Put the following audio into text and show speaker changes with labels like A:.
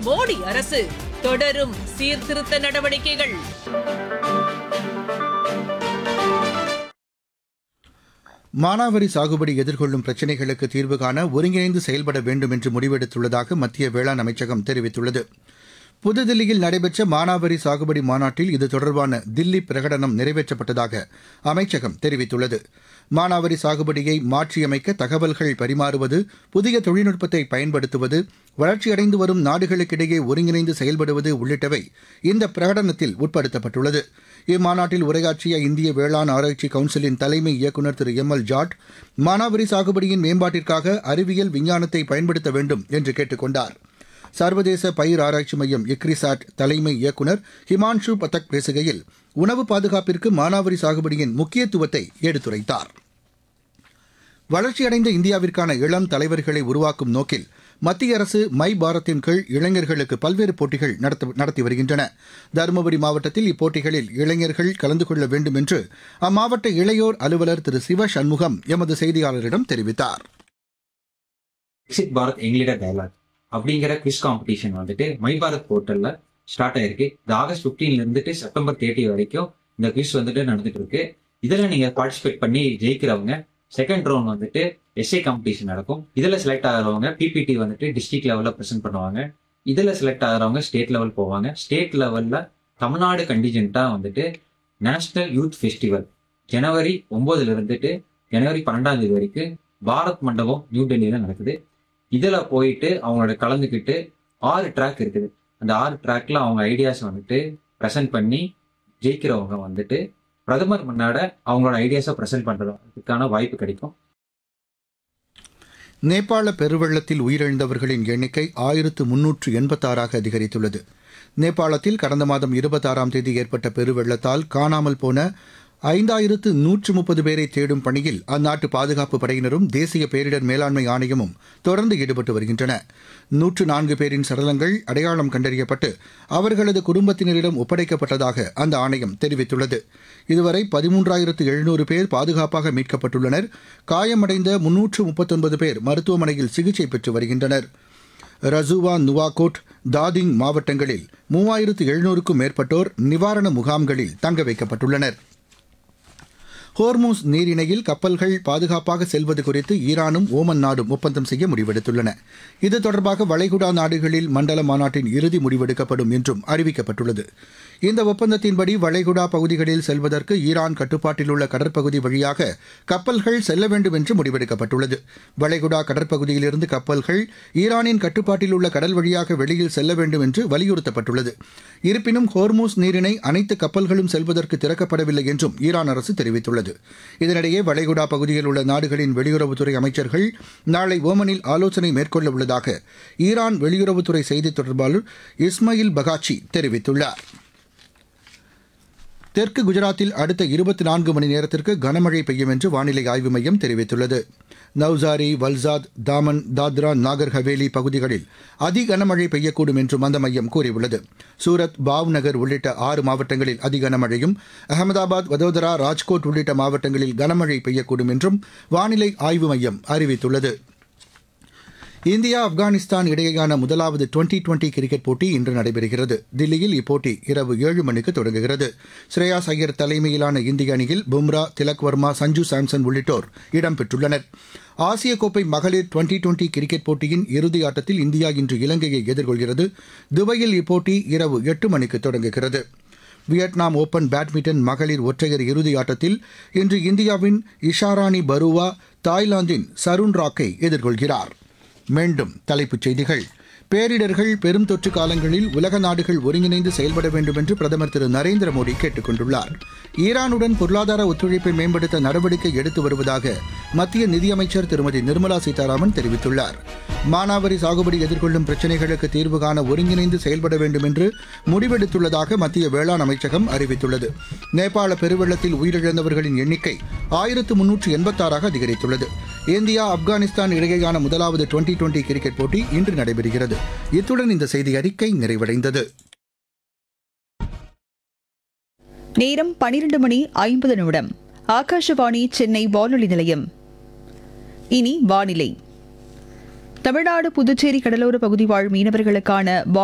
A: மோடி அரசு தொடரும் சீர்திருத்த நடவடிக்கைகள்
B: மானாவாரி சாகுபடி எதிர்கொள்ளும் பிரச்சினைகளுக்கு தீர்வு காண ஒருங்கிணைந்து செயல்பட வேண்டும் என்று முடிவெடுத்துள்ளதாக மத்திய வேளாண் அமைச்சகம் தெரிவித்துள்ளது புதுதில்லியில் நடைபெற்ற மானாவாரி சாகுபடி மாநாட்டில் இது தொடர்பான தில்லி பிரகடனம் நிறைவேற்றப்பட்டதாக அமைச்சகம் தெரிவித்துள்ளது மானாவாரி சாகுபடியை மாற்றியமைக்க தகவல்கள் பரிமாறுவது புதிய தொழில்நுட்பத்தை பயன்படுத்துவது வளர்ச்சியடைந்து வரும் நாடுகளுக்கிடையே ஒருங்கிணைந்து செயல்படுவது உள்ளிட்டவை இந்த பிரகடனத்தில் உட்படுத்தப்பட்டுள்ளது இம்மாநாட்டில் உரையாற்றிய இந்திய வேளாண் ஆராய்ச்சி கவுன்சிலின் தலைமை இயக்குநர் திரு எம் எல் ஜாட் மானாவாரி சாகுபடியின் மேம்பாட்டிற்காக அறிவியல் விஞ்ஞானத்தை பயன்படுத்த வேண்டும் என்று கேட்டுக் கொண்டார் சர்வதேச பயிர் ஆராய்ச்சி மையம் இக்ரிசாட் தலைமை இயக்குநர் ஹிமான்ஷு பதக் பேசுகையில் உணவு பாதுகாப்பிற்கு மானாவாரி சாகுபடியின் முக்கியத்துவத்தை எடுத்துரைத்தார் வளர்ச்சியடைந்த இந்தியாவிற்கான இளம் தலைவர்களை உருவாக்கும் நோக்கில் மத்திய அரசு மை பாரத்தின் கீழ் இளைஞர்களுக்கு பல்வேறு போட்டிகள் நடத்த- நடத்தி வருகின்றன தருமபுரி மாவட்டத்தில் இப்போட்டிகளில் இளைஞர்கள் கலந்து கொள்ள வேண்டும் என்று அம்மாவட்ட இளையோர் அலுவலர் திரு சிவ சண்முகம் எமது செய்தியாளரிடம் தெரிவித்தார்
C: விக்சித் பாரத் எங்களிட டயலாக் அப்படிங்கிற குவிஸ் காம்படிஷன் வந்துட்டு மை பாரத் போர்ட்டல்ல ஸ்டார்ட் ஆயிருக்கு இந்த ஆகஸ்ட் 15 ல இருந்துட்டு செப்டம்பர் தேர்ட்டி வரைக்கும் இந்த குவிஸ் வந்துட்டு நடந்துட்டு இருக்கு இதுல நீங்க பார்ட்டிசிபேட் பண்ணி ஜெயிக்கிறவங்க செகண்ட் ரவுண்ட் வந்துட்டு எஸ்ஏ காம்படிஷன் நடக்கும் இதுல செலக்ட் ஆகிறவங்க பிபிடி வந்துட்டு டிஸ்ட்ரிக்ட் லெவல்ல ப்ரெசென்ட் பண்ணுவாங்க இதுல செலக்ட் ஆகிறவங்க ஸ்டேட் லெவல் போவாங்க ஸ்டேட் லெவல்ல தமிழ்நாடு கண்டிஜென்ட்டா வந்துட்டு நேஷனல் யூத் ஃபெஸ்டிவல் ஜனவரி ஒன்பதுல இருந்துட்டு ஜனவரி பன்னெண்டாம் தேதி வரைக்கும் பாரத் மண்டபம் நியூ டெல்லியில நடக்குது இதுல போயிட்டு அவங்களோட கலந்துக்கிட்டு ஆறு ட்ராக் இருக்குது அந்த ஆறு ட்ராக்ல அவங்க ஐடியாஸ் வந்துட்டு ப்ரெசென்ட் பண்ணி ஜெயிக்கிறவங்க வந்துட்டு பிரதமர் முன்னாட அவங்களோட ஐடியாஸை ப்ரெசென்ட் பண்றதுக்கான வாய்ப்பு கிடைக்கும்
B: நேபாள பெருவெள்ளத்தில் உயிரிழந்தவர்களின் எண்ணிக்கை ஆயிரத்து முன்னூற்று எண்பத்தாறாக அதிகரித்துள்ளது நேபாளத்தில் கடந்த மாதம் இருபத்தாறாம் தேதி ஏற்பட்ட பெருவெள்ளத்தால் காணாமல் போன ஐந்தாயிரத்து நூற்று முப்பது பேரை தேடும் பணியில் அந்நாட்டு பாதுகாப்பு படையினரும் தேசிய பேரிடர் மேலாண்மை ஆணையமும் தொடர்ந்து ஈடுபட்டு வருகின்றன நூற்று நான்கு பேரின் சடலங்கள் அடையாளம் கண்டறியப்பட்டு அவர்களது குடும்பத்தினரிடம் ஒப்படைக்கப்பட்டதாக அந்த ஆணையம் தெரிவித்துள்ளது இதுவரை பதிமூன்றாயிரத்து எழுநூறு பேர் பாதுகாப்பாக மீட்கப்பட்டுள்ளனர் காயமடைந்த முன்னூற்று முப்பத்தொன்பது பேர் மருத்துவமனையில் சிகிச்சை பெற்று வருகின்றனர் ரசுவா நுவாகோட் தாதிங் மாவட்டங்களில் மூவாயிரத்து எழுநூறுக்கும் மேற்பட்டோர் நிவாரண முகாம்களில் தங்க வைக்கப்பட்டுள்ளனர் ஹோர்மூஸ் நீரிணையில் கப்பல்கள் பாதுகாப்பாக செல்வது குறித்து ஈரானும் ஓமன் நாடும் ஒப்பந்தம் செய்ய முடிவெடுத்துள்ளன இது தொடர்பாக வளைகுடா நாடுகளில் மண்டல மாநாட்டின் இறுதி முடிவெடுக்கப்படும் என்றும் அறிவிக்கப்பட்டுள்ளது இந்த ஒப்பந்தத்தின்படி வளைகுடா பகுதிகளில் செல்வதற்கு ஈரான் கட்டுப்பாட்டில் உள்ள கடற்பகுதி வழியாக கப்பல்கள் செல்ல வேண்டும் என்று முடிவெடுக்கப்பட்டுள்ளது வளைகுடா கடற்பகுதியிலிருந்து கப்பல்கள் ஈரானின் கட்டுப்பாட்டில் உள்ள கடல் வழியாக வெளியில் செல்ல வேண்டும் என்று வலியுறுத்தப்பட்டுள்ளது இருப்பினும் ஹோர்மூஸ் நீரிணை அனைத்து கப்பல்களும் செல்வதற்கு திறக்கப்படவில்லை என்றும் ஈரான் அரசு தெரிவித்துள்ளது இதனிடையே வளைகுடா பகுதியில் உள்ள நாடுகளின் வெளியுறவுத்துறை அமைச்சர்கள் நாளை ஓமனில் ஆலோசனை மேற்கொள்ள உள்ளதாக ஈரான் வெளியுறவுத்துறை செய்தித் தொடர்பாளர் இஸ்மாயில் பகாச்சி தெரிவித்துள்ளார் தெற்கு குஜராத்தில் அடுத்த இருபத்தி நான்கு மணி நேரத்திற்கு கனமழை பெய்யும் என்று வானிலை ஆய்வு மையம் தெரிவித்துள்ளது நவ்சாரி வல்சாத் தாமன் தாத்ரா நாகர் ஹவேலி பகுதிகளில் அதி கனமழை பெய்யக்கூடும் என்றும் அந்த மையம் கூறியுள்ளது சூரத் பாவ்நகர் உள்ளிட்ட ஆறு மாவட்டங்களில் அதி கனமழையும் அகமதாபாத் வதோதரா ராஜ்கோட் உள்ளிட்ட மாவட்டங்களில் கனமழை பெய்யக்கூடும் என்றும் வானிலை ஆய்வு மையம் அறிவித்துள்ளது இந்தியா ஆப்கானிஸ்தான் இடையேயான முதலாவது டுவெண்டி டுவெண்டி கிரிக்கெட் போட்டி இன்று நடைபெறுகிறது தில்லியில் இப்போட்டி இரவு ஏழு மணிக்கு தொடங்குகிறது ஸ்ரேயாஸ் ஐயர் தலைமையிலான இந்திய அணியில் பும்ரா திலக் வர்மா சஞ்சு சாம்சன் உள்ளிட்டோர் இடம்பெற்றுள்ளனர் ஆசிய கோப்பை மகளிர் டுவெண்டி டுவெண்டி கிரிக்கெட் போட்டியின் இறுதி ஆட்டத்தில் இந்தியா இன்று இலங்கையை எதிர்கொள்கிறது துபாயில் இப்போட்டி இரவு எட்டு மணிக்கு தொடங்குகிறது வியட்நாம் ஓபன் பேட்மிண்டன் மகளிர் ஒற்றையர் இறுதி ஆட்டத்தில் இன்று இந்தியாவின் இஷாராணி பருவா தாய்லாந்தின் சருண் ராக்கை எதிர்கொள்கிறார் மீண்டும் தலைப்புச் செய்திகள் பேரிடர்கள் பெரும் தொற்று காலங்களில் உலக நாடுகள் ஒருங்கிணைந்து செயல்பட வேண்டும் என்று பிரதமர் திரு நரேந்திர மோடி கேட்டுக் கொண்டுள்ளார் ஈரானுடன் பொருளாதார ஒத்துழைப்பை மேம்படுத்த நடவடிக்கை எடுத்து வருவதாக மத்திய நிதியமைச்சர் திருமதி நிர்மலா சீதாராமன் தெரிவித்துள்ளார் மானாவாரி சாகுபடி எதிர்கொள்ளும் பிரச்சினைகளுக்கு தீர்வு காண ஒருங்கிணைந்து செயல்பட வேண்டும் என்று முடிவெடுத்துள்ளதாக மத்திய வேளாண் அமைச்சகம் அறிவித்துள்ளது நேபாள பெருவெள்ளத்தில் உயிரிழந்தவர்களின் எண்ணிக்கை ஆயிரத்து முன்னூற்று எண்பத்தாறாக அதிகரித்துள்ளது இந்தியா ஆப்கானிஸ்தான் இடையேயான முதலாவது டுவெண்டி டுவெண்டி கிரிக்கெட் போட்டி இன்று நடைபெறுகிறது இத்துடன் இந்த செய்தி அறிக்கை நிறைவடைந்தது
D: நேரம் பனிரெண்டு மணி ஐம்பது நிமிடம் ஆகாஷவாணி சென்னை வானொலி நிலையம் இனி வானிலை தமிழ்நாடு புதுச்சேரி கடலோர பகுதி வாழ் மீனவர்களுக்கான